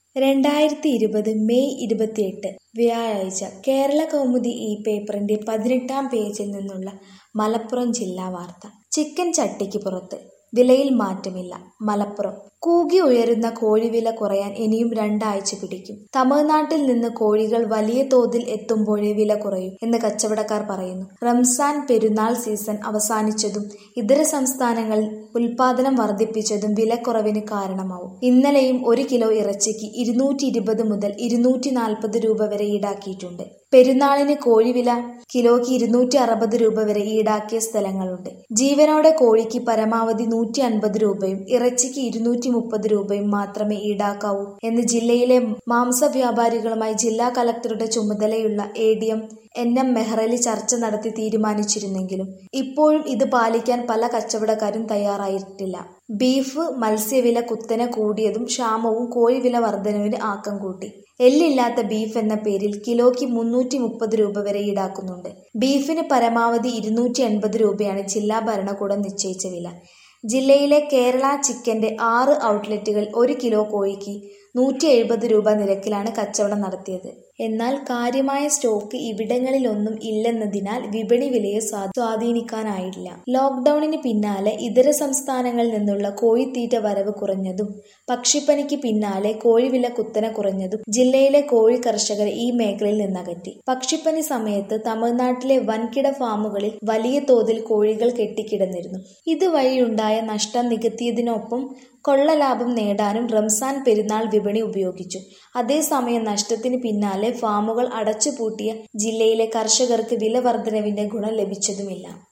രണ്ടായിരത്തി ഇരുപത് മെയ് ഇരുപത്തിയെട്ട് വ്യാഴാഴ്ച കേരള കൗമുദി ഈ പേപ്പറിന്റെ പതിനെട്ടാം പേജിൽ നിന്നുള്ള മലപ്പുറം ജില്ലാ വാർത്ത ചിക്കൻ ചട്ടിക്ക് പുറത്ത് വിലയിൽ മാറ്റമില്ല മലപ്പുറം കൂകി ഉയരുന്ന കോഴിവില കുറയാൻ ഇനിയും രണ്ടാഴ്ച പിടിക്കും തമിഴ്നാട്ടിൽ നിന്ന് കോഴികൾ വലിയ തോതിൽ എത്തുമ്പോഴേ വില കുറയൂ എന്ന് കച്ചവടക്കാർ പറയുന്നു റംസാൻ പെരുന്നാൾ സീസൺ അവസാനിച്ചതും ഇതര സംസ്ഥാനങ്ങളിൽ ഉൽപാദനം വർദ്ധിപ്പിച്ചതും വിലക്കുറവിന് കാരണമാവും ഇന്നലെയും ഒരു കിലോ ഇറച്ചിക്ക് ഇരുന്നൂറ്റി ഇരുപത് മുതൽ ഇരുന്നൂറ്റി നാൽപ്പത് രൂപ വരെ ഈടാക്കിയിട്ടുണ്ട് പെരുന്നാളിന് കോഴിവില കിലോയ്ക്ക് ഇരുന്നൂറ്റി അറുപത് രൂപ വരെ ഈടാക്കിയ സ്ഥലങ്ങളുണ്ട് ജീവനോടെ കോഴിക്ക് പരമാവധി നൂറ്റി അൻപത് രൂപയും ഇറച്ചിക്ക് ഇരുന്നൂറ്റി മുപ്പത് രൂപയും മാത്രമേ ഈടാക്കാവൂ എന്ന് ജില്ലയിലെ മാംസ വ്യാപാരികളുമായി ജില്ലാ കലക്ടറുടെ ചുമതലയുള്ള A D M N M Mehrali ചർച്ച നടത്തി തീരുമാനിച്ചിരുന്നെങ്കിലും ഇപ്പോഴും ഇത് പാലിക്കാൻ പല കച്ചവടക്കാരും തയ്യാറായിട്ടില്ല ബീഫ് മത്സ്യവില കുത്തനെ കൂടിയതും ക്ഷാമവും കോഴിവില വർധനവിന് ആക്കം കൂട്ടി എല്ലില്ലാത്ത ബീഫ് എന്ന പേരിൽ കിലോയ്ക്ക് മുന്നൂറ്റി മുപ്പത് രൂപ വരെ ഈടാക്കുന്നുണ്ട് ബീഫിന് പരമാവധി ഇരുന്നൂറ്റി എൺപത് രൂപയാണ് ജില്ലാ ഭരണകൂടം നിശ്ചയിച്ച വില ജില്ലയിലെ കേരള ചിക്കന്റെ ആറ് ഔട്ട്ലെറ്റുകൾ ഒരു കിലോ കോഴിക്ക് നൂറ്റി എഴുപത് രൂപ നിരക്കിലാണ് കച്ചവടം നടത്തിയത് എന്നാൽ കാര്യമായ സ്റ്റോക്ക് ഇവിടങ്ങളിലൊന്നും ഇല്ലെന്നതിനാൽ വിപണി വിലയെ സ്വാധീനിക്കാനായില്ല ലോക്ക്ഡൌണിന് പിന്നാലെ ഇതര സംസ്ഥാനങ്ങളിൽ നിന്നുള്ള കോഴിത്തീറ്റ വരവ് കുറഞ്ഞതും പക്ഷിപ്പനിക്ക് പിന്നാലെ കോഴിവില കുത്തനെ കുറഞ്ഞതും ജില്ലയിലെ കോഴി കർഷകരെ ഈ മേഖലയിൽ നിന്നകറ്റി പക്ഷിപ്പനി സമയത്ത് തമിഴ്നാട്ടിലെ വൻകിട ഫാമുകളിൽ വലിയ തോതിൽ കോഴികൾ കെട്ടിക്കിടന്നിരുന്നു ഇതുവഴിയുണ്ടായ നഷ്ടം നികത്തിയതിനൊപ്പം കൊള്ളലാഭം നേടാനും റംസാൻ പെരുന്നാൾ വിപണി ഉപയോഗിച്ചു അതേസമയം നഷ്ടത്തിന് പിന്നാലെ ഫാമുകൾ അടച്ചുപൂട്ടിയ ജില്ലയിലെ കർഷകർക്ക് വില വർധനവിന്റെ ഗുണം ലഭിച്ചതുമില്ല